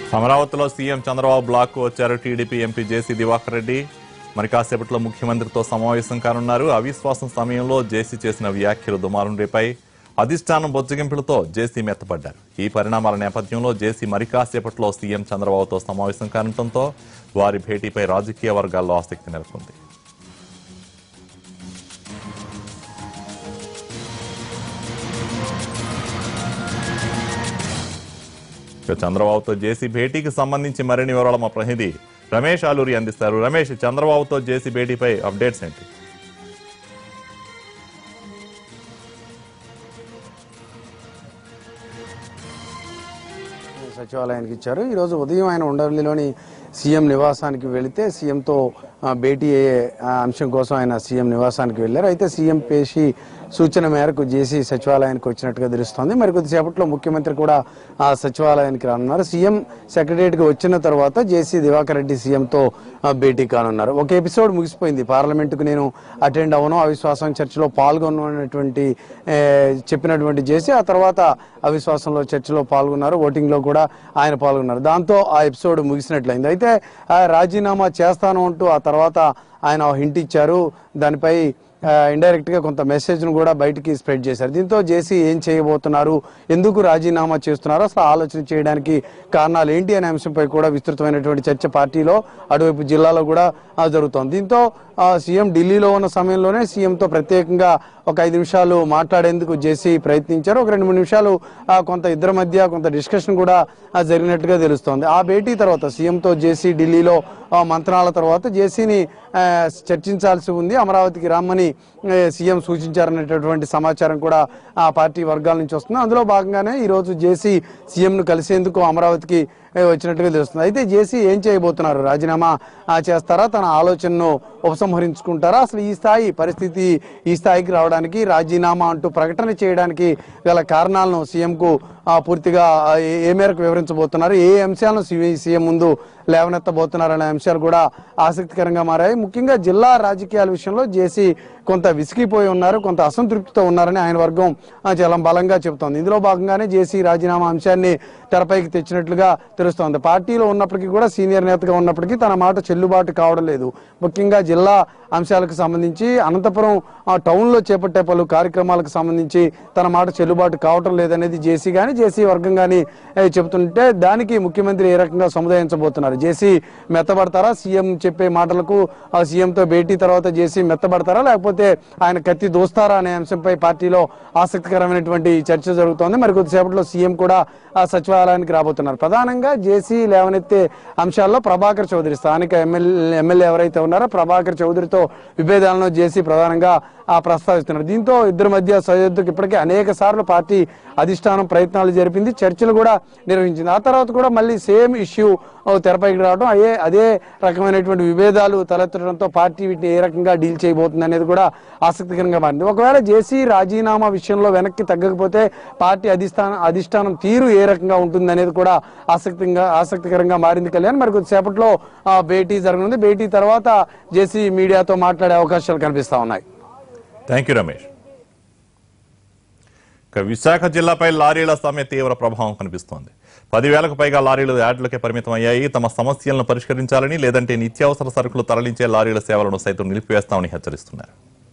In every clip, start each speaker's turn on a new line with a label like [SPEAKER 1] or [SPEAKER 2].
[SPEAKER 1] అమరావతిలో CM Chandrababu block కు వచ్చారు TDP MP JC Diwakar Reddy మరి కాసేపట్లో ముఖ్యమంత్రితో సమావేశం కానున్నారు అవిశ్వాసం సమయంలో జేసీ చేసిన వ్యాఖ్యలు దుమారం రేపై అధిష్టానం బొజ్జగింపులతో జేసీ మెత్తపడ్డారు ఈ పరిణామాల నేపథ్యంలో జేసీ మరి కాసేపట్లో సీఎం చంద్రబాబుతో సమావేశం కానుండటంతో వారి భేటీపై రాజకీయ వర్గాల్లో ఆసక్తి నెలకొంది ఇక చంద్రబాబుతో జేసీ భేటీకి సంబంధించి మరిన్ని వివరాలు మా ప్రతినిధి రమేష్ ఆలూరి అందిస్తారు రమేష్ చంద్రబాబుతో జేసీ భేటీపై అప్డేట్స్ ఏంటి
[SPEAKER 2] సచివాలయానికి ఇచ్చారు ఈరోజు ఉదయం ఆయన ఉండవల్లిలోని సీఎం నివాసానికి వెళితే సీఎంతో ఆ, భేటీ అయ్యే ఆ, అంశం కోసం ఆయన సీఎం నివాసానికి వెళ్లారు అయితే సీఎం పేషి సూచన మేరకు జేసీ సచివాలయానికి వచ్చినట్టుగా తెలుస్తోంది మరి కొద్దిసేపట్లో ముఖ్యమంత్రి కూడా ఆ సచివాలయానికి రానున్నారు సీఎం సెక్రటరియట్కి వచ్చిన తర్వాత జేసీ దివాకర్ రెడ్డి సీఎంతో ఆ, భేటీ కానున్నారు ఒక ఎపిసోడ్ ముగిసిపోయింది పార్లమెంటుకు నేను అటెండ్ అవ్వను అవిశ్వాసం చర్చలో పాల్గొన్నటువంటి ఏ, చెప్పినటువంటి జేసీ ఆ తర్వాత అవిశ్వాసంలో చర్చలో పాల్గొన్నారు ఓటింగ్ లో కూడా ఆయన పాల్గొన్నారు దాంతో ఆ ఎపిసోడ్ ముగిసినట్లయింది అయితే ఆ రాజీనామా చేస్తాను అంటూ ఆ తర్వాత ఆయన హింట్ ఇచ్చారు దానిపై ఇండైరెక్ట్ గా కొంత మెసేజ్ ను కూడా బయటికి స్ప్రెడ్ చేశారు దీంతో జేసీ ఏం చేయబోతున్నారు ఎందుకు రాజీనామా చేస్తున్నారు అసలు ఆలోచన చేయడానికి కారణాలు ఏంటి అనే అంశంపై కూడా విస్తృతమైనటువంటి చర్చ పార్టీలో అటువైపు జిల్లాలో కూడా ఆ, జరుగుతోంది దీంతో ఆ, సీఎం ఢిల్లీలో ఉన్న సమయంలోనే సీఎంతో ప్రత్యేకంగా ఒక ఐదు నిమిషాలు మాట్లాడేందుకు జేసీ ప్రయత్నించారు ఒక రెండు మూడు నిమిషాలు ఆ, కొంత ఇద్దరి మధ్య కొంత డిస్కషన్ కూడా ఆ, జరిగినట్టుగా తెలుస్తోంది ఆ భేటీ తర్వాత సీఎంతో జేసీ ఢిల్లీలో ఆ, మంత్రాల తర్వాత జేసీని ఆ, చర్చించాల్సి ఉంది అమరావతికి రమ్మని ఆ, సీఎం సూచించారనేటటువంటి సమాచారం కూడా ఆ పార్టీ వర్గాల నుంచి వస్తుంది అందులో భాగంగానే ఈ రోజు జేసీ సీఎం ను కలిసేందుకు అమరావతికి ఆ, వచ్చినట్టుగా తెలుస్తుంది అయితే జేసీ ఏం చేయబోతున్నారు రాజీనామా ఆ, చేస్తారా తన ఆలోచనను ఉపసంహరించుకుంటారా అసలు ఈ స్థాయి పరిస్థితి ఈ స్థాయికి రావడానికి రాజీనామా అంటూ ప్రకటన చేయడానికి గల కారణాలను సీఎంకు ఆ, పూర్తిగా ఆ, ఏ- ఏ మేరకు వివరించబోతున్నారు ఏ అంశాలను సీ- సీఎం ముందు లేవనెత్తబోతున్నారు అనే అంశాలు కూడా ఆసక్తికరంగా మారాయి ముఖ్యంగా జిల్లా రాజకీయాల విషయంలో జేసీ కొంత విసిగిపోయి ఉన్నారు కొంత అసంతృప్తితో ఉన్నారని ఆయన వర్గం ఆ, చాలా బలంగా చెబుతోంది ఇందులో భాగంగానే జేసీ రాజీనామా అంశాన్ని తెరపైకి తెచ్చినట్లుగా తెలుస్తోంది పార్టీలో ఉన్నప్పటికీ కూడా సీనియర్ నేతగా ఉన్నప్పటికీ తన మాట చెల్లుబాటు కావడం లేదు ముఖ్యంగా జిల్లా అంశాలకు సంబంధించి అనంతపురం ఆ, టౌన్లో చేపట్టే పలు కార్యక్రమాలకు సంబంధించి తన మాట చెల్లుబాటు కావటం లేదనేది జేసీ గాని జేసీ వర్గం గాని ఏ, చెబుతుంటే దానికి ముఖ్యమంత్రి ఏ రకంగా సముదాయించబోతున్నారు జేసీ మెత్తబడతారా సీఎం చెప్పే మాటలకు ఆ సీఎంతో భేటీ తర్వాత జేసీ మెత్తబడతారా లేకపోతే ఆయన కత్తి దోస్తారా అనే అంశంపై పార్టీలో ఆసక్తికరమైనటువంటి చర్చ జరుగుతోంది మరి కొద్దిసేపట్లో సీఎం కూడా ఆ సచివాలయానికి రాబోతున్నారు ప్రధానంగా జేసీ లేవనెత్తే అంశాల్లో ప్రభాకర్ చౌదరి స్థానిక ఎమ్మెల్యే ఎమ్మెల్యే ఎవరైతే ఉన్నారో ప్రభాకర్ చౌదరితో విభేదాలను జేసీ ప్రధానంగా ఆ ప్రస్తావిస్తున్నారు దీంతో ఇద్దరి మధ్య సయోధ్యకు ఇప్పటికే అనేక సార్లు పార్టీ అధిష్టానం ప్రయత్నాలు జరిపింది చర్చలు కూడా నిర్వహించింది ఆ తర్వాత కూడా మళ్ళీ సేమ్ ఇష్యూ తెరపైకి రావడం అదే అదే రకమైనటువంటి విభేదాలు తలెత్తడంతో పార్టీ వీటిని ఏ రకంగా డీల్ చేయబోతుంది అనేది కూడా ఆసక్తికరంగా మారింది ఒకవేళ జేసీ రాజీనామా విషయంలో వెనక్కి తగ్గకపోతే పార్టీ అధిష్టానం అధిష్టానం తీరు ఏ రకంగా ఉంటుంది అనేది కూడా ఆసక్తిగా ఆసక్తికరంగా మారింది కళ్యాణ్ మరి కొద్దిసేపట్లో ఆ, భేటీ జరగనుంది భేటీ తర్వాత జేసీ మీడియాతో మాట్లాడే అవకాశాలు కనిపిస్తా ఉన్నాయి
[SPEAKER 1] థ్యాంక్ యూ రమేష్ ఇక విశాఖ జిల్లాపై లారీల సమ్మె తీవ్ర ప్రభావం కనిపిస్తోంది పదివేలకు పైగా లారీలు యార్డులకే పరిమితం అయ్యాయి తమ సమస్యలను పరిష్కరించాలని లేదంటే నిత్యావసర సరుకులు తరలించే లారీల సేవలను సైతం నిలిపివేస్తామని హెచ్చరిస్తున్నారు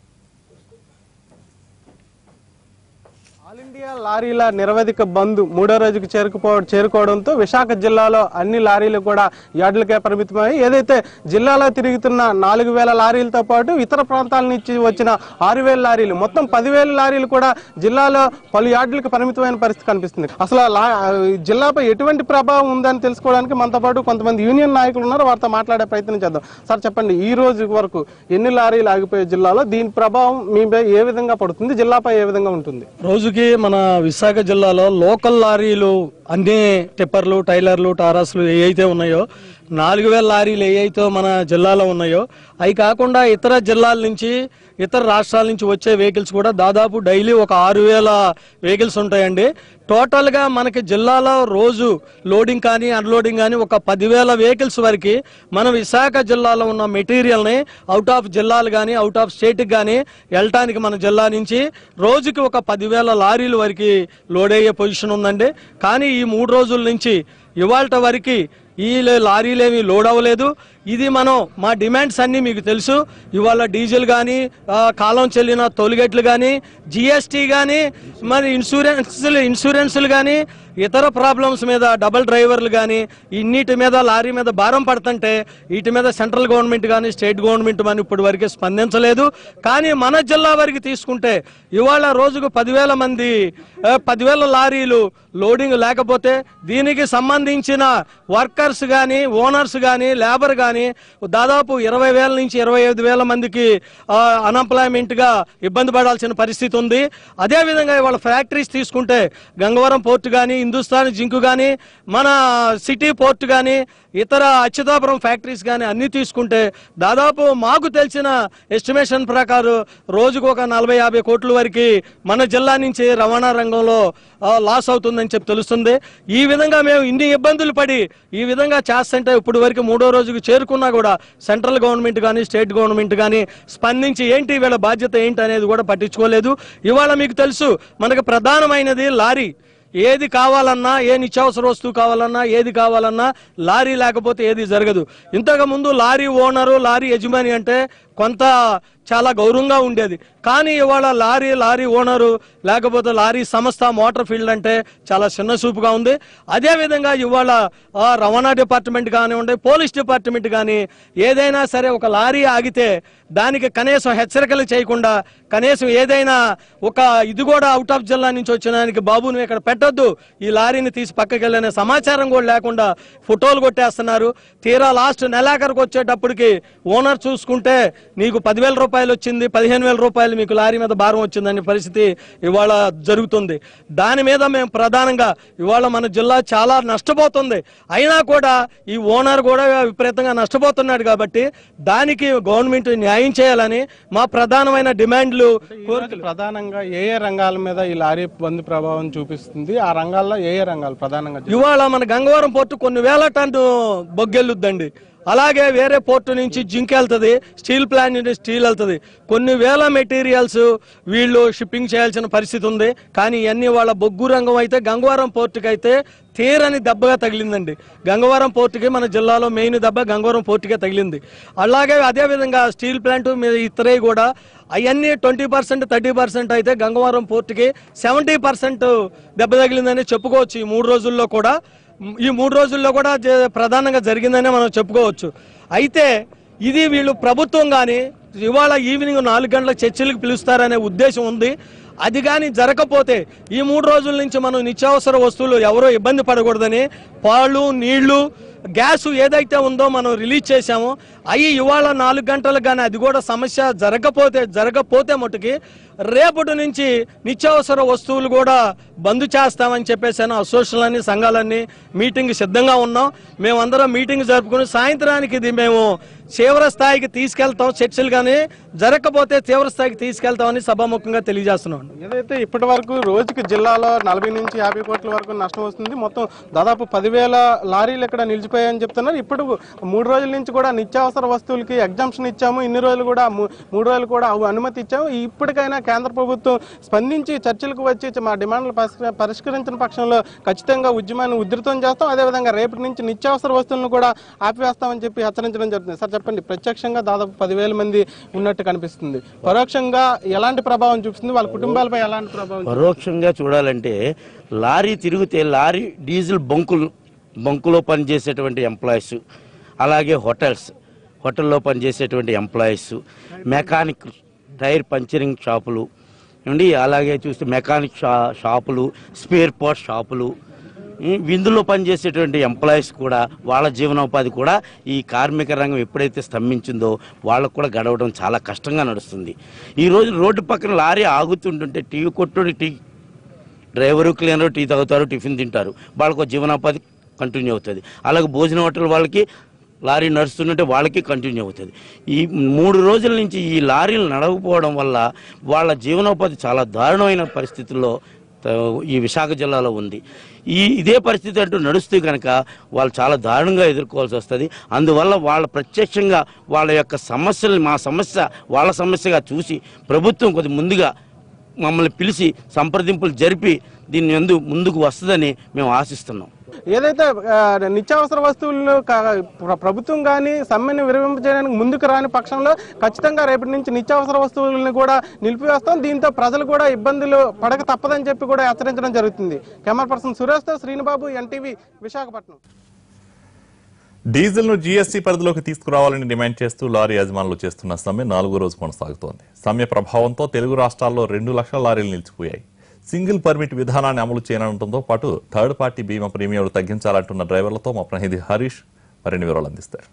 [SPEAKER 3] ఆల్ ఇండియా లారీల నిరవధిక బంద్ మూడో రోజుకు చేరుకుపో చేరుకోవడంతో విశాఖ జిల్లాలో అన్ని లారీలు కూడా యార్డులకే పరిమితమై ఏదైతే జిల్లాలో తిరుగుతున్న నాలుగు వేల లారీలతో పాటు ఇతర ప్రాంతాల నుంచి వచ్చిన ఆరు వేల లారీలు మొత్తం పదివేల లారీలు కూడా జిల్లాలో పలు యార్డులకు పరిమితమైన పరిస్థితి కనిపిస్తుంది అసలు ఆ లా- ఆ జిల్లాపై ఎటువంటి ప్రభావం ఉందని తెలుసుకోవడానికి మనతో పాటు కొంతమంది యూనియన్ నాయకులు ఉన్నారు వారితో మాట్లాడే ప్రయత్నం చేద్దాం సార్ చెప్పండి ఈ రోజు వరకు ఎన్ని లారీలు ఆగిపోయే జిల్లాలో దీని ప్రభావం మీపై ఏ విధంగా పడుతుంది జిల్లాపై ఏ విధంగా ఉంటుంది
[SPEAKER 4] రోజుకి మన విశాఖ జిల్లాలో లోకల్ లారీలు అన్ని టిప్పర్లు టైలర్లు టారాస్లు ఏ అయితే ఉన్నాయో నాలుగు వేల లారీలు ఏ అయితే మన జిల్లాలో ఉన్నాయో అవి కాకుండా ఇతర జిల్లాల నుంచి ఇతర రాష్ట్రాల నుంచి వచ్చే వెహికల్స్ కూడా దాదాపు డైలీ ఒక ఆరు వేల వెహికల్స్ ఉంటాయండి టోటల్గా మనకి జిల్లాలో రోజు లోడింగ్ కానీ అన్లోడింగ్ కానీ ఒక పదివేల వెహికల్స్ వరకు మన విశాఖ జిల్లాలో ఉన్న మెటీరియల్ని అవుట్ ఆఫ్ జిల్లాలు కానీ అవుట్ ఆఫ్ స్టేట్కి కానీ వెళ్ళటానికి మన జిల్లా నుంచి రోజుకి ఒక పదివేల లారీల వరకు లోడ్ అయ్యే పొజిషన్ ఉందండి కానీ ఈ మూడు రోజుల నుంచి ఇవాళ వరకు ఈ లే- లారీలేమి లోడ్ అవ్వలేదు ఇది మనం మా డిమాండ్స్ అన్నీ మీకు తెలుసు ఇవాళ డీజిల్ కానీ కాలం చెల్లిన టోల్గేట్లు కానీ జిఎస్టీ కానీ మరి ఇన్సూరెన్స్ ఇన్సూరెన్సులు కానీ ఇతర ప్రాబ్లమ్స్ మీద డబుల్ డ్రైవర్లు కానీ ఇన్నిటి మీద లారీ మీద భారం పడుతుంటే వీటి మీద సెంట్రల్ గవర్నమెంట్ కానీ స్టేట్ గవర్నమెంట్ కానీ ఇప్పటి వరకు స్పందించలేదు కానీ మన జిల్లా వరకు తీసుకుంటే ఇవాళ రోజుకు పదివేల మంది ఆ, పదివేల లారీలు లోడింగ్ లేకపోతే దీనికి సంబంధించిన వర్కర్స్ కానీ ఓనర్స్ కానీ లేబర్ కానీ దాదాపు ఇరవై వేల నుంచి ఇరవై ఐదు వేల మందికి అన్ఎంప్లాయ్మెంట్ గా ఇబ్బంది పడాల్సిన పరిస్థితి ఉంది అదేవిధంగా ఇవాళ ఫ్యాక్టరీస్ తీసుకుంటే గంగవరం పోర్టు కానీ హిందుస్థాన్ జింకు కానీ మన సిటీ పోర్ట్ కానీ ఇతర అచ్యుతాపురం ఫ్యాక్టరీస్ కానీ అన్ని తీసుకుంటే దాదాపు మాకు తెలిసిన ఎస్టిమేషన్ ప్రకారం రోజుకు ఒక నలభై యాభై కోట్ల వరకు మన జిల్లా నుంచి రవాణా రంగంలో ఆ, లాస్ అవుతుందని చెప్పి తెలుస్తుంది ఈ విధంగా మేము ఇన్ని ఇబ్బందులు పడి ఈ విధంగా చేస్తుంటే ఇప్పుడు వరకు మూడో రోజుకు చేరుకున్నా కూడా సెంట్రల్ గవర్నమెంట్ కానీ స్టేట్ గవర్నమెంట్ కానీ స్పందించి ఏంటి వీళ్ళ బాధ్యత ఏంటి అనేది కూడా పట్టించుకోలేదు ఇవాళ మీకు తెలుసు మనకు ప్రధానమైనది లారీ ఏది కావాలన్నా ఏ నిత్యావసర వస్తువు కావాలన్నా ఏది కావాలన్నా లారీ లేకపోతే ఏది జరగదు ఇంతకు ముందు లారీ ఓనరు లారీ యజమాని అంటే కొంత చాలా గౌరవంగా ఉండేది కానీ ఇవాళ లారీ లారీ ఓనరు లేకపోతే లారీ సంస్థ మోటార్ ఫీల్డ్ అంటే చాలా చిన్న చూపుగా ఉంది అదేవిధంగా ఇవాళ ఆ, రవాణా డిపార్ట్మెంట్ కానివ్వండి పోలీస్ డిపార్ట్మెంట్ కానీ ఏదైనా సరే ఒక లారీ ఆగితే దానికి కనీసం హెచ్చరికలు చేయకుండా కనీసం ఏదైనా ఒక ఇది కూడా అవుట్ ఆఫ్ జిల్లా నుంచి వచ్చిన దానికి బాబు నువ్వు ఇక్కడ పెట్టొద్దు ఈ లారీని తీసి పక్కకి వెళ్ళనే సమాచారం కూడా లేకుండా ఫోటోలు కొట్టేస్తున్నారు తీరా లాస్ట్ నెలాఖరికి వచ్చేటప్పటికి ఓనర్ చూసుకుంటే నీకు పదివేల రూపాయలు వచ్చింది పదిహేను వేల రూపాయలు మీకు లారీ మీద భారం వచ్చిందనే పరిస్థితి ఇవాళ జరుగుతుంది దాని మీద మేము ప్రధానంగా ఇవాళ మన జిల్లా చాలా నష్టపోతుంది అయినా కూడా ఈ ఓనర్ కూడా విపరీతంగా నష్టపోతున్నాడు కాబట్టి దానికి గవర్నమెంట్ న్యాయం చేయాలని మా ప్రధానమైన డిమాండ్లు
[SPEAKER 3] ఈరోజు ప్రధానంగా ఏ ఏ రంగాల మీద ఈ లారీ బంద్ ప్రభావం చూపిస్తుంది ఆ రంగాల్లో ఏ ఏ రంగాలు ప్రధానంగా చూ-
[SPEAKER 4] ఇవాళ మన గంగవరం పోర్టు కొన్ని వేల టన్ను బొగ్గెళ్ళుద్దండి అలాగే వేరే పోర్టు నుంచి జింక్ వెళ్తుంది స్టీల్ ప్లాంట్ నుంచి స్టీల్ వెళ్తుంది కొన్ని వేల మెటీరియల్స్ వీళ్ళు షిప్పింగ్ చేయాల్సిన పరిస్థితి ఉంది కానీ ఇవన్నీ వాళ్ళ బొగ్గు రంగం అయితే గంగవరం పోర్టుకి అయితే తీరని దెబ్బగా తగిలిందండి గంగవరం పోర్టుకి మన జిల్లాలో మెయిన్ దెబ్బ గంగవరం పోర్టుకే తగిలింది అలాగే అదేవిధంగా స్టీల్ ప్లాంట్ మీద ఇతరే కూడా అవన్నీ ట్వంటీ పర్సెంట్ థర్టీ పర్సెంట్ అయితే గంగవరం పోర్టుకి సెవెంటీ పర్సెంట్ దెబ్బ తగిలిందని చెప్పుకోవచ్చు ఈ మూడు రోజుల్లో కూడా ఈ మూడు రోజుల్లో కూడా జ- ప్రధానంగా జరిగిందనే మనం చెప్పుకోవచ్చు అయితే ఇది వీళ్ళు ప్రభుత్వం కానీ ఇవాళ ఈవినింగ్ నాలుగు గంటల చర్చలకు పిలుస్తారనే ఉద్దేశం ఉంది అది కానీ జరగకపోతే ఈ మూడు రోజుల నుంచి మనం నిత్యావసర వస్తువులు ఎవరో ఇబ్బంది పడకూడదని పాలు నీళ్లు గ్యాస్ ఏదైతే ఉందో మనం రిలీజ్ చేశామో అవి ఇవాళ నాలుగు గంటలకు కానీ అది కూడా సమస్య జరగకపోతే జరగకపోతే మటుకి రేపటి నుంచి నిత్యావసర వస్తువులు కూడా బంద్ చేస్తామని చెప్పేసాను అసోసియేషన్లన్నీ సంఘాలన్నీ మీటింగ్ సిద్ధంగా ఉన్నాం మేమందరం మీటింగ్ జరుపుకుని సాయంత్రానికి ఇది మేము తీవ్ర స్థాయికి తీసుకెళ్తాం చర్చలు కానీ జరగకపోతే తీవ్ర స్థాయికి తీసుకెళ్తామని సభాముఖంగా తెలియజేస్తున్నాం
[SPEAKER 3] ఏదైతే ఇప్పటి వరకు రోజుకి జిల్లాలో నలభై నుంచి యాభై కోట్ల వరకు నష్టం వస్తుంది మొత్తం దాదాపు పదివేల లారీలు ఇక్కడ నిలిచిపోయాయని చెప్తున్నారు ఇప్పుడు మూడు రోజుల నుంచి కూడా నిత్యావసర వస్తువులకి ఎగ్జామ్షన్ ఇచ్చాము ఇన్ని రోజులు కూడా మూ- మూడు రోజులు కూడా అవి అనుమతి ఇచ్చాము ఇప్పటికైనా కేంద్ర ప్రభుత్వం స్పందించి చర్చలకు వచ్చి మా డిమాండ్లు పరిష్క- పరిష్కరించిన పక్షంలో ఖచ్చితంగా ఉద్యమాన్ని ఉధృతం చేస్తాం అదేవిధంగా రేపటి నుంచి నిత్యావసర వస్తువులను కూడా ఆపివేస్తామని చెప్పి హెచ్చరించడం జరుగుతుంది సార్ చెప్పండి ప్రత్యక్షంగా దాదాపు పదివేల మంది ఉన్నట్టు కనిపిస్తుంది పరోక్షంగా ఎలాంటి ప్రభావం చూపిస్తుంది వాళ్ళ కుటుంబాలపై ఎలాంటి ప్రభావం
[SPEAKER 5] పరోక్షంగా చూడాలంటే లారీ తిరిగితే లారీ డీజిల్ బంకులు బంకులో పనిచేసేటువంటి ఎంప్లాయీస్ అలాగే హోటల్స్ హోటల్లో పనిచేసేటువంటి ఎంప్లాయీస్ మెకానిక్ టైర్ పంచరింగ్ షాపులు ఏమండి అలాగే చూస్తే మెకానిక్ షా షాపులు స్పేర్ పార్ట్ షాపులు ఈ విందులో పనిచేసేటువంటి ఎంప్లాయీస్ కూడా వాళ్ళ జీవనోపాధి కూడా ఈ కార్మిక రంగం ఎప్పుడైతే స్తంభించిందో వాళ్ళకు కూడా గడవడం చాలా కష్టంగా నడుస్తుంది ఈ రోజు రోడ్డు పక్కన లారీ ఆగుతుంటుంటే టీ కొట్టుడు టీ డ్రైవరు క్లీనరు టీ తాగుతారు టిఫిన్ తింటారు వాళ్ళకు ఒక జీవనోపాధి కంటిన్యూ అవుతుంది అలాగే భోజన హోటల్ వాళ్ళకి లారీ నడుస్తుంటే వాళ్ళకి కంటిన్యూ అవుతుంది ఈ మూడు రోజుల నుంచి ఈ లారీలు నడవకపోవడం వల్ల వాళ్ళ జీవనోపాధి చాలా దారుణమైన పరిస్థితుల్లో త- ఈ విశాఖ జిల్లాలో ఉంది ఈ ఇదే పరిస్థితి అంటూ నడుస్తూ కనుక వాళ్ళు చాలా దారుణంగా ఎదుర్కోవాల్సి వస్తుంది అందువల్ల వాళ్ళ ప్రత్యక్షంగా వాళ్ళ యొక్క సమస్యలు మా సమస్య వాళ్ళ సమస్యగా చూసి ప్రభుత్వం కొద్ది ముందుగా మమ్మల్ని పిలిచి సంప్రదింపులు జరిపి దీన్ని ఎందు ముందుకు వస్తుందని మేము ఆశిస్తున్నాం
[SPEAKER 3] ఏదైతే ఆ, నిత్యావసర వస్తువులను క- ప్ర- ప్రభుత్వం కానీ సమ్మెను విరమింపజేయడానికి ముందుకు రాని పక్షంలో ఖచ్చితంగా రేపటి నుంచి నిత్యావసర వస్తువులను కూడా నిలిపివేస్తాం దీంతో ప్రజలు కూడా ఇబ్బందులు పడక తప్పదని చెప్పి కూడా హెచ్చరించడం జరుగుతుంది కెమెరా పర్సన్ సురేష్తో శ్రీనిబాబు ఎన్టీవీ విశాఖపట్నం
[SPEAKER 1] డీజిల్ ను జీఎస్టీ పరిధిలోకి తీసుకురావాలని డిమాండ్ చేస్తూ లారీ యజమానులు చేస్తున్న సమ్మె నాలుగో రోజు కొనసాగుతోంది సమ్మె ప్రభావంతో తెలుగు రాష్ట్రాల్లో రెండు లక్షల లారీలు నిలిచిపోయాయి సింగిల్ పర్మిట్ విధానాన్ని అమలు చేయనుండటంతో పాటు థర్డ్ పార్టీ బీమా ప్రీమియంలు తగ్గించాలంటున్న డ్రైవర్లతో మా ప్రతినిధి హరీష్ మరిన్ని వివరాలు అందిస్తారు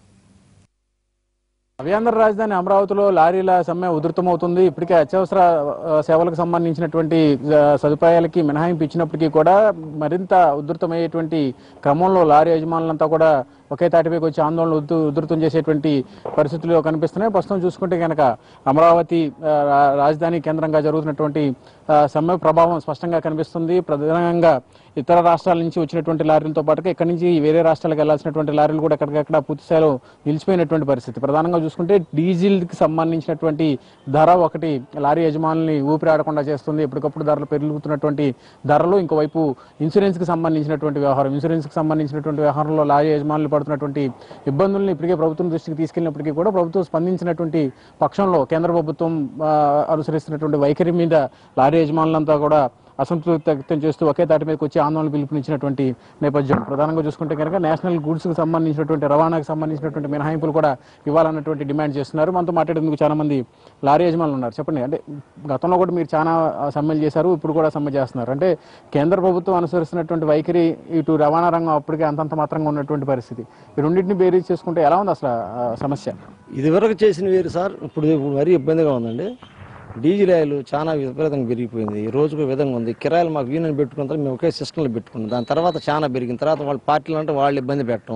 [SPEAKER 6] అభ్యంతర రాజధాని అమరావతిలో లారీల సమ్మె ఉధృతమవుతుంది ఇప్పటికే అత్యవసర ఆ, సేవలకు సంబంధించినటువంటి ఆ, సదుపాయాలకి మినహాయింపు ఇచ్చినప్పటికీ కూడా మరింత ఉధృతమయ్యేటువంటి క్రమంలో లారీ యజమానులంతా కూడా ఒకే తాటిపైకి వచ్చి ఆందోళన ఉధృ ఉధృతం చేసేటువంటి పరిస్థితులు కనిపిస్తున్నాయి ప్రస్తుతం చూసుకుంటే కనుక అమరావతి ఆ, రా- రాజధాని కేంద్రంగా జరుగుతున్నటువంటి ఆ, సమ్మె ప్రభావం స్పష్టంగా కనిపిస్తుంది ప్రధానంగా ఇతర రాష్ట్రాల నుంచి వచ్చినటువంటి లారీలతో పాటుగా ఇక్కడి నుంచి వేరే రాష్ట్రాలకు వెళ్లాల్సినటువంటి లారీలు కూడా ఎక్కడికక్కడ పూర్తి స్థాయిలో నిలిచిపోయినటువంటి పరిస్థితి ప్రధానంగా చూసుకుంటే డీజిల్ కి సంబంధించినటువంటి ధర ఒకటి లారీ యజమానుల్ని ఊపిరాడకుండా చేస్తుంది ఎప్పటికప్పుడు ధరలు పెరుగుతున్నటువంటి ధరలు ఇంకోవైపు ఇన్సూరెన్స్ కి సంబంధించినటువంటి వ్యవహారం ఇన్సూరెన్స్ కి సంబంధించినటువంటి వ్యవహారంలో లారీ యజమానులు పడుతున్నటువంటి ఇబ్బందుల్ని ఇప్పటికే ప్రభుత్వం దృష్టికి తీసుకెళ్లినప్పటికీ కూడా ప్రభుత్వం స్పందించినటువంటి పక్షంలో కేంద్ర ప్రభుత్వం ఆ, అనుసరిస్తున్నటువంటి వైఖరి మీద లారీ యజమానులంతా కూడా అసంతృప్తి వ్యక్తం చేస్తూ ఒకే తాటి మీదకి వచ్చి ఆందోళన పిలుపునిచ్చినటువంటి నేపథ్యం ప్రధానంగా చూసుకుంటే కనుక నేషనల్ గూడ్స్ కి సంబంధించినటువంటి రవాణాకు సంబంధించినటువంటి మినహాయింపులు కూడా ఇవ్వాలన్నటువంటి డిమాండ్ చేస్తున్నారు మనతో మాట్లాడేందుకు చాలా మంది లారీ యజమానులు ఉన్నారు చెప్పండి అంటే గతంలో కూడా మీరు చాలా ఆ, సమ్మెలు చేశారు ఇప్పుడు కూడా సమ్మె చేస్తున్నారు అంటే కేంద్ర ప్రభుత్వం అనుసరిస్తున్నటువంటి వైఖరి ఇటు రవాణా రంగం అప్పటికే అంతంత మాత్రంగా ఉన్నటువంటి పరిస్థితి ఈ రెండింటిని బేరీజ్ చేసుకుంటే ఎలా ఉంది అసలు ఆ సమస్య
[SPEAKER 7] ఇదివరకు చేసిన వేరు సార్ ఇప్పుడు ఇప్పుడు మరీ ఇబ్బందిగా ఉందండి డీజిల్ ఆయిల్ చాలా విపరీతంగా పెరిగిపోయింది ఈ రోజుకు విధంగా ఉంది కిరాయిలు మాకు యూనియన్ పెట్టుకున్న తర్వాత మేము ఒకే సిస్టంలో పెట్టుకున్నాం దాని తర్వాత చాలా పెరిగిన తర్వాత వాళ్ళ పార్టీలు అంటే వాళ్ళు ఇబ్బంది పెట్టడం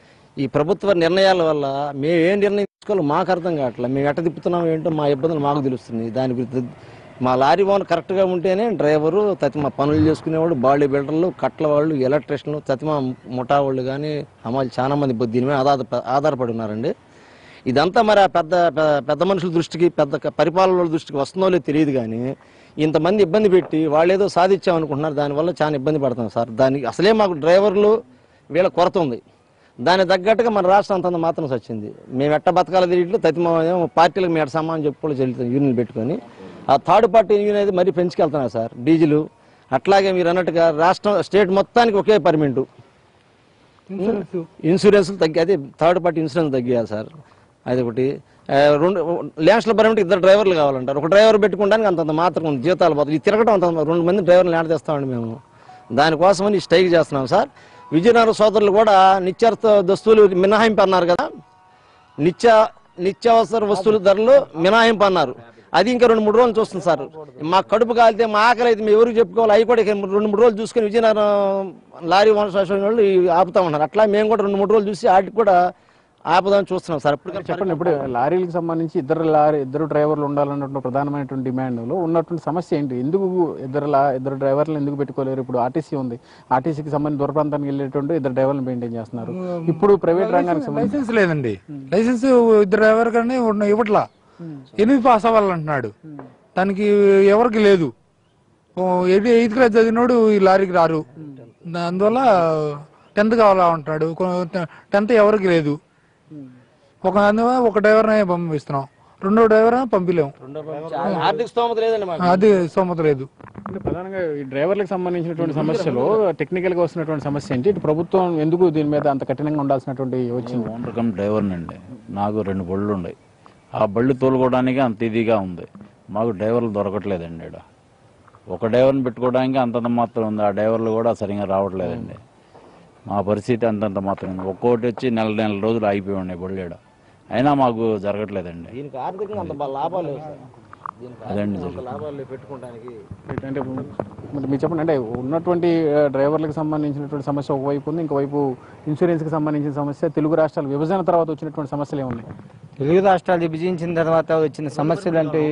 [SPEAKER 7] ఈ ప్రభుత్వ నిర్ణయాల వల్ల మేము ఏం నిర్ణయం తీసుకోవాలో మాకు అర్థం కావట్లేదు మేము ఎట్ట తిప్పుతున్నాం ఏంటో మా ఇబ్బందులు మాకు తెలుస్తుంది దాని గురించి మా లారీ ఓనర్ కరెక్ట్గా ఉంటేనే డ్రైవరు తతిమ పనులు చేసుకునేవాళ్ళు బాడీ బిల్డర్లు కట్ల వాళ్ళు ఎలక్ట్రీషియన్లు తతిమ ముఠా వాళ్ళు కానీ అమ్మాయిలు చాలా మంది బొ- దీని మీద ఆధార ఆధారపడి ఉన్నారండి ఇదంతా మరి ఆ పెద్ద పె- పెద్ద మనుషుల దృష్టికి పెద్ద క- పరిపాలన దృష్టికి వస్తుందో లేదో తెలియదు కానీ ఇంతమంది ఇబ్బంది పెట్టి వాళ్ళు ఏదో సాధించామనుకుంటున్నారు దానివల్ల చాలా ఇబ్బంది పడుతున్నాం సార్ దానికి అసలే మాకు డ్రైవర్లు వీళ్ళ కొరత ఉంది దానికి తగ్గట్టుగా మన రాష్ట్రం అంతంత మాత్రం వచ్చింది మేము ఎట్ట బతకాల తిరిగి తతి పార్టీలకు మేము ఎట్ట సమానం చెప్పుకోవాలి చెల్లుతాం యూనియన్ పెట్టుకొని ఆ థర్డ్ పార్టీ యూనియన్ అయితే మరీ పెంచుకెళ్తున్నారు సార్ డీజిల్ అట్లాగే మీరు అన్నట్టుగా రాష్ట్రం స్టేట్ మొత్తానికి ఒకే పర్మిట్ ఇన్సూరెన్స్ తగ్గి అదే థర్డ్ పార్టీ ఇన్సూరెన్స్ తగ్గియాలి సార్ అది ఒకటి ఆ, రెండు నేషనల్ పర్మిట్ ఇద్దరు డ్రైవర్లు కావాలంటారు ఒక డ్రైవర్ పెట్టుకోవడానికి అంతంత మాత్రం ఉంది. జీతాలు పోతాయి ఈ తిరగడం అంత రెండు మంది డ్రైవర్లు ల్యాండ్ తెస్తామండి మేము దానికోసమని స్ట్రైక్ చేస్తున్నాం సార్ విజయనగర సోదరులు కూడా నిత్యార్థ వస్తువులు మినహాయింపు అన్నారు కదా నిత్య నిత్యావసర వస్తువుల ధరలు మినహాయింపు అన్నారు అది ఇంకా రెండు మూడు రోజులు చూస్తుంది సార్ మా కడుపు కాలితే మా ఆకలి అయితే మేము ఎవరికి చెప్పుకోవాలి అవి కూడా ఇక రెండు మూడు రోజులు చూసుకొని విజయనగరం లారీ ఓనర్స్ అసోసియేషన్ వాళ్ళు ఇవి ఆపుతా ఉన్నారు అట్లా మేము కూడా రెండు మూడు రోజులు చూసి వాటికి కూడా ఆపుదామని చూస్తున్నాం సార్ ఇప్పుడు
[SPEAKER 6] చెప్పండి ఇప్పుడు లారీలకు సంబంధించి ఇద్దరు లారీ ఇద్దరు డ్రైవర్లు ఉండాలన్నటువంటి ప్రధానమైనటువంటి డిమాండ్లో ఉన్నటువంటి సమస్య ఏంటి ఎందుకు ఇద్దరు లా ఇద్దరు డ్రైవర్లు ఎందుకు పెట్టుకోలేరు ఇప్పుడు ఆర్టీసీ ఉంది ఆర్టీసీకి సంబంధించి దూర ప్రాంతానికి వెళ్ళేటువంటి ఇద్దరు డ్రైవర్లు మెయింటైన్ చేస్తున్నారు ఇప్పుడు ప్రైవేట్ రంగానికి సంబంధించి
[SPEAKER 8] లైసెన్స్ లేదండి లైసెన్స్ ఇద్దరు ఎవరు కానీ ఉన్న- ఇవ్వట్లా ఎనిమిది పాస్ అవ్వాలంటున్నాడు దానికి ఎవరికి లేదు ఓ ఎయిత్ ఎయిత్ క్లాస్ చదివినోడు ఈ లారీకి రారు దా- అందువల్ల టెన్త్ కావాలా అంటున్నాడు టెన్త్ ఎవరికి లేదు ఒక అందువల్ల ఒక డ్రైవర్నే పంపిస్తున్నాం రెండో డ్రైవర్ పంపిలేము
[SPEAKER 7] ఆర్థిక స్తోమత లేదండి మాకు
[SPEAKER 8] అది స్తోమత లేదు
[SPEAKER 6] అంటే ప్రధానంగా ఈ డ్రైవర్లకు సంబంధించినటువంటి సమస్యలు టెక్నికల్ గా వస్తున్నటువంటి సమస్య ఏంటి ఇటు ప్రభుత్వం ఎందుకు దీని మీద అంత కఠినంగా ఉండాల్సినటువంటి వచ్చింది
[SPEAKER 9] ఓనర్ కమ్ డ్రైవర్ని అండి నాకు రెండు బళ్ళు ఉన్నాయి ఆ బళ్ళు తోలుకోవడానికి అంత ఇదిగా ఉంది మాకు డ్రైవర్లు దొరకట్లేదండి ఇక్కడ ఒక డ్రైవర్ని పెట్టుకోవడానికి అంతంత మాత్రం ఉంది ఆ డ్రైవర్లు కూడా సరిగా రావట్లేదండి మా పరిస్థితి అంతంత మాత్రం ఉంది ఒక్కోటి వచ్చి నెల నెల రోజులు ఆగిపోయి ఉన్నాయి బళ్ళు ఈడ అయినా మాకు జరగట్లేదండి
[SPEAKER 7] దీనికి ఆర్థికంగా అంత బా- లాభాలు లేవు సార్ దీనికి
[SPEAKER 9] అదండి
[SPEAKER 7] ఆర్థికంగా అంత
[SPEAKER 9] జరుగుతుంది.
[SPEAKER 7] లాభాలు లేవు పెట్టుకోవడానికి
[SPEAKER 6] అంటే మరి మీరు చెప్పండి అంటే ఉన్నటువంటి ఆ, డ్రైవర్లకు సంబంధించినటువంటి సమస్య ఒకవైపు ఉంది ఇంకోవైపు ఇన్సూరెన్స్ కి సంబంధించిన సమస్య తెలుగు రాష్ట్రాల విభజన తర్వాత వచ్చినటువంటి సమస్యలు ఏమున్నాయి
[SPEAKER 10] తెలుగు రాష్ట్రాలు విభజించిన తర్వాత వచ్చిన సమస్యలు అంటే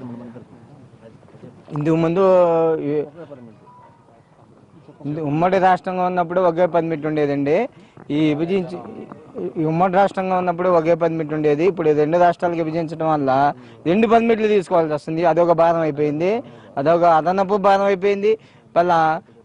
[SPEAKER 10] ఇందుకు ముందు ఈ- ఇందు- ఉమ్మడి రాష్ట్రంగా ఉన్నప్పుడు ఒకే పర్మిట్ ఉండేదండి ఈ విభజించి ఈ ఉమ్మడి రాష్ట్రంగా ఉన్నప్పుడు ఒకే పర్మిట్ ఉండేది ఇప్పుడు రెండు రాష్ట్రాలకు విభజించడం వల్ల రెండు పర్మిట్లు తీసుకోవాల్సి వస్తుంది అదొక భారం అయిపోయింది అదొక అదనపు భారం అయిపోయింది మళ్ళా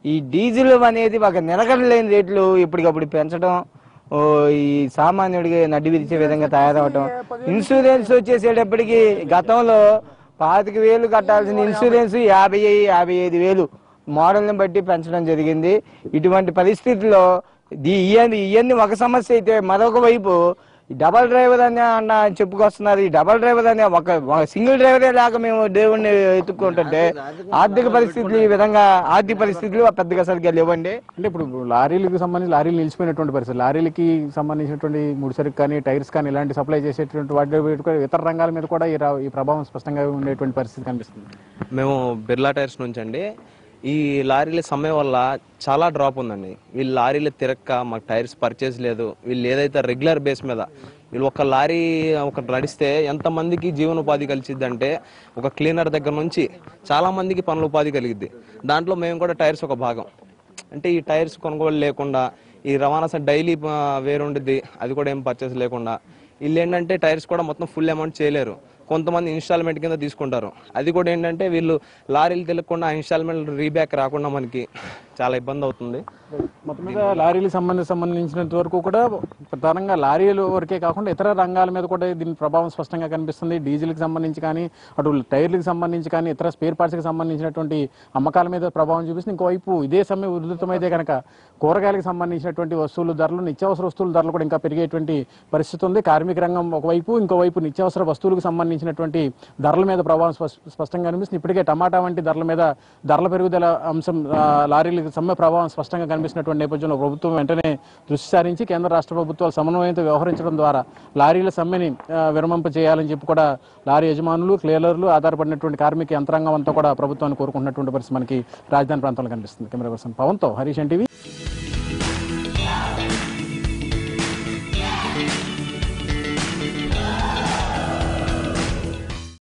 [SPEAKER 10] ఈ డీజిల్ అనేది ఒక నిలకడలేని రేట్లు ఇప్పటికప్పుడు పెంచడం ఓ ఈ సామాన్యుడికి నడ్డి విరిచే విధంగా తయారవటం ఇన్సూరెన్స్ వచ్చేసేటప్పటికి గతంలో పాతిక వేలు కట్టాల్సిన ఇన్సూరెన్స్ యాభై యాభై ఐదు వేలు మోడల్ని బట్టి పెంచడం జరిగింది ఇటువంటి పరిస్థితుల్లో దీ ఇవన్నీ ఇవన్నీ ఒక సమస్య అయితే మరొక వైపు ఈ డబల్ డ్రైవర్ అని అన్న చెప్పుకొస్తున్నారు ఈ డబల్ డ్రైవర్ అనే ఒక ఒక సింగిల్ డ్రైవరే లేక మేము దేవుణ్ణి ఎత్తుక్కుంటుంటే ఆర్థిక పరిస్థితులు ఈ విధంగా ఆర్థిక పరిస్థితులు పెద్దగా సరిగ్గా లేవండి
[SPEAKER 6] అంటే ఇప్పుడు లారీలకు సంబంధించి లారీలు నిలిచిపోయినటువంటి పరిస్థితి లారీలకి సంబంధించినటువంటి ముడిసరికి కానీ టైర్స్ కానీ ఇలాంటి సప్లై చేసేటువంటి వాటి మీద కూడా ఇతర రంగాల మీద కూడా ఈ రా- ఈ ప్రభావం స్పష్టంగా ఉండేటువంటి పరిస్థితి కనిపిస్తుంది
[SPEAKER 11] మేము బిర్లా టైర్స్ నుంచి అండి ఈ లారీల సమ్మె వల్ల చాలా డ్రాప్ ఉందండి వీళ్ళు లారీలు తిరక్క మాకు టైర్స్ పర్చేస్ లేదు వీళ్ళు ఏదైతే రెగ్యులర్ బేస్ మీద వీళ్ళు ఒక లారీ ఒక నడిస్తే ఎంతమందికి జీవనోపాధి కలిసిద్ది ఒక క్లీనర్ దగ్గర నుంచి చాలా మందికి పనుల ఉపాధి కలిగిద్ది దాంట్లో మేము కూడా టైర్స్ ఒక భాగం అంటే ఈ టైర్స్ కొనుగోలు లేకుండా ఈ రవాణా స- డైలీ ఆ, వేరు ఉండిద్ది అది కూడా ఏం పర్చేస్ లేకుండా వీళ్ళు ఏంటంటే టైర్స్ కూడా మొత్తం ఫుల్ అమౌంట్ చేయలేరు కొంతమంది ఇన్స్టాల్మెంట్ కింద తీసుకుంటారు అది కూడా ఏంటంటే వీళ్ళు లారీలు తెలియకుండా ఇన్స్టాల్మెంట్ రీబ్యాక్ రాకుండా మనకి చాలా ఇబ్బంది అవుతుంది
[SPEAKER 6] మొత్తం మీద లారీలకు సంబంధించి సంబంధించినంత వరకు కూడా ప్రధానంగా లారీల వరకే కాకుండా ఇతర రంగాల మీద కూడా దీని ప్రభావం స్పష్టంగా కనిపిస్తుంది డీజిల్కి సంబంధించి కానీ అటు టైర్లకు సంబంధించి కానీ ఇతర స్పేర్ పార్ట్స్కి సంబంధించినటువంటి అమ్మకాల మీద ప్రభావం చూపిస్తుంది ఇంకోవైపు ఇదే సమయం ఉధృతమైతే కనుక కూరగాయలకు సంబంధించినటువంటి వస్తువుల ధరలు నిత్యావసర వస్తువుల ధరలు కూడా ఇంకా పెరిగేటువంటి పరిస్థితి ఉంది కార్మిక రంగం ఒకవైపు ఇంకోవైపు నిత్యావసర వస్తువులకు సంబంధించినటువంటి ధరల మీద ప్రభావం స్పష్- స్పష్టంగా కనిపిస్తుంది ఇప్పటికే టమాటా వంటి ధరల మీద ధరల పెరుగుదల అంశం ఆ, లారీలకు సమ్మె ప్రభావం స్పష్టంగా కనిపిస్తున్నటువంటి నేపథ్యంలో ప్రభుత్వం వెంటనే దృష్టి సారించి కేంద్ర రాష్ట్ర ప్రభుత్వాలు సమన్వయంతో వ్యవహరించడం ద్వారా లారీల సమ్మెని ఆ, విరమింప చేయాలని చెప్పి కూడా లారీ యజమానులు క్లీనర్లు ఆధారపడినటువంటి కార్మిక యంత్రాంగం అంతా కూడా ప్రభుత్వాన్ని కోరుకుంటున్నటువంటి పరిస్థితి మనకి రాజధాని ప్రాంతంలో కనిపిస్తుంది కెమెరా పర్సన్ పవన్తో హరీష్ ఎన్టీవీ